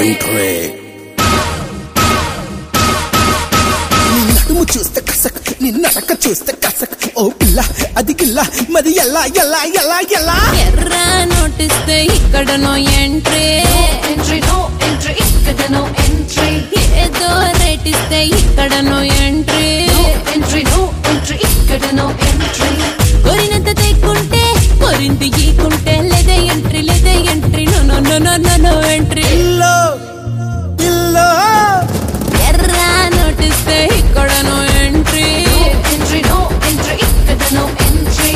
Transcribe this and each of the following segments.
Entry నడుము చూస్తే కసక్ నీ నడక చూస్తే కసక్ ఓ పిల్ల అది గిల్ల మరి ఎలా ఎలా ఎలా ఎలా ఎర్ర నోటిస్తే ఇక్కడనో ఎంట్రీ entry, no entry, ఇక్కడ no entry. ఏదో రేటిస్తే ఇక్కడనో entry No entry, no entry, ఇక్కడ no entry. కొరినంత తెక్కుంటే కొరింది గీకుంటే లేదే ఎంట్రీ లేదే entry no no no no no no entry ఇల్లో ఇల్లో ఎర్ర నోటిస్తే ఇక్కడనో entry No entry, no entry, ఇక్కడ no entry.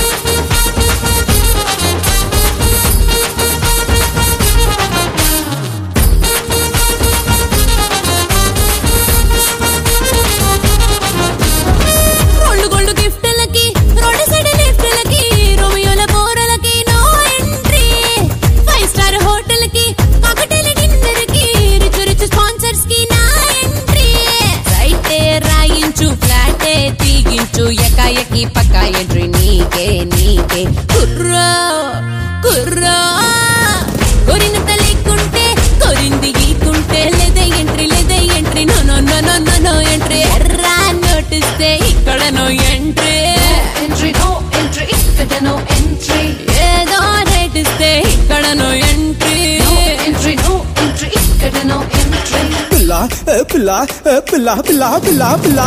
రెండు గోల్డ్ గిఫ్ట్లకి రోడ్ సైడ్ లిఫ్ట్లకి రోమియోల బోరలకి no entry five star hotel కి కాకటేల డిన్నర్ కి రిచ్ రిచ్ స్పాన్సర్స్ కి నా ఎంట్రీ రైటే రాయించు ఫ్లాటే తీగించు ఎకాయకి పక్క ఎంట్రీ నీకే నీకే కుర్రో కుర్రో కొరినంత లేకుంటే కొరింది గీకుంటే లేదే ఎంట్రీ లేదే entry no no no no no no entry ఎర్రా నోటిస్తే ఇక్కడ no entry Entry, no entry, ఇక్కడ no entry. ఏదో రేటిస్తే ఇక్కడ no entry No entry, no entry, ఇక్కడ no entry. పిల్ల ఏ పిల్ల ఏ పిల్ల పిల్ల పిల్ల పిల్ల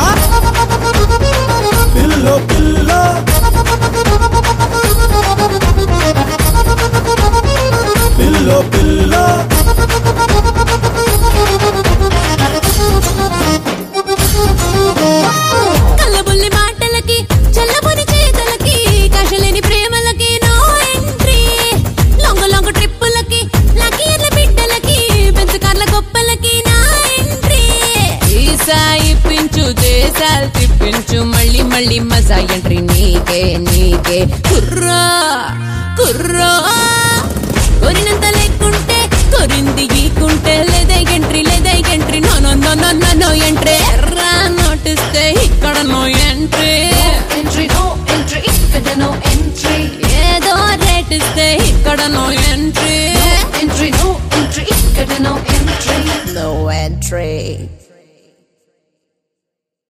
పిల్లో పిల్ల పిల్లో పిల్ల కళ్ళబుల్లి మాటలకి చల్లబుని చేతలకి కషలేని ప్రేమలకి నో ఎంట్రీ లొంగ లొంగ ట్రిప్పులకి లకీర్ల బిడ్డలకి బెంచ్ కార్ల గొప్పలకి నా ఎంట్రీ ఈసా ఇప్పించు దేశాలు తిప్పించు మళ్ళీ మళ్ళీ మజా ఎంట్రీ నీకే నీకే కుర్రా కుర్రా కొరినంత లేకుంటే కొరింది గీకుంటే లేదే ఎంట్రీ లేదే entry no no no no no no entry ఎర్రా నోటిస్తే ఇక్కడ no entry Entry, no entry, ఇక్కడ no entry. ఏదో రేటిస్తే ఇక్కడ no entry Entry, no entry, ఇక్కడ no entry. No entry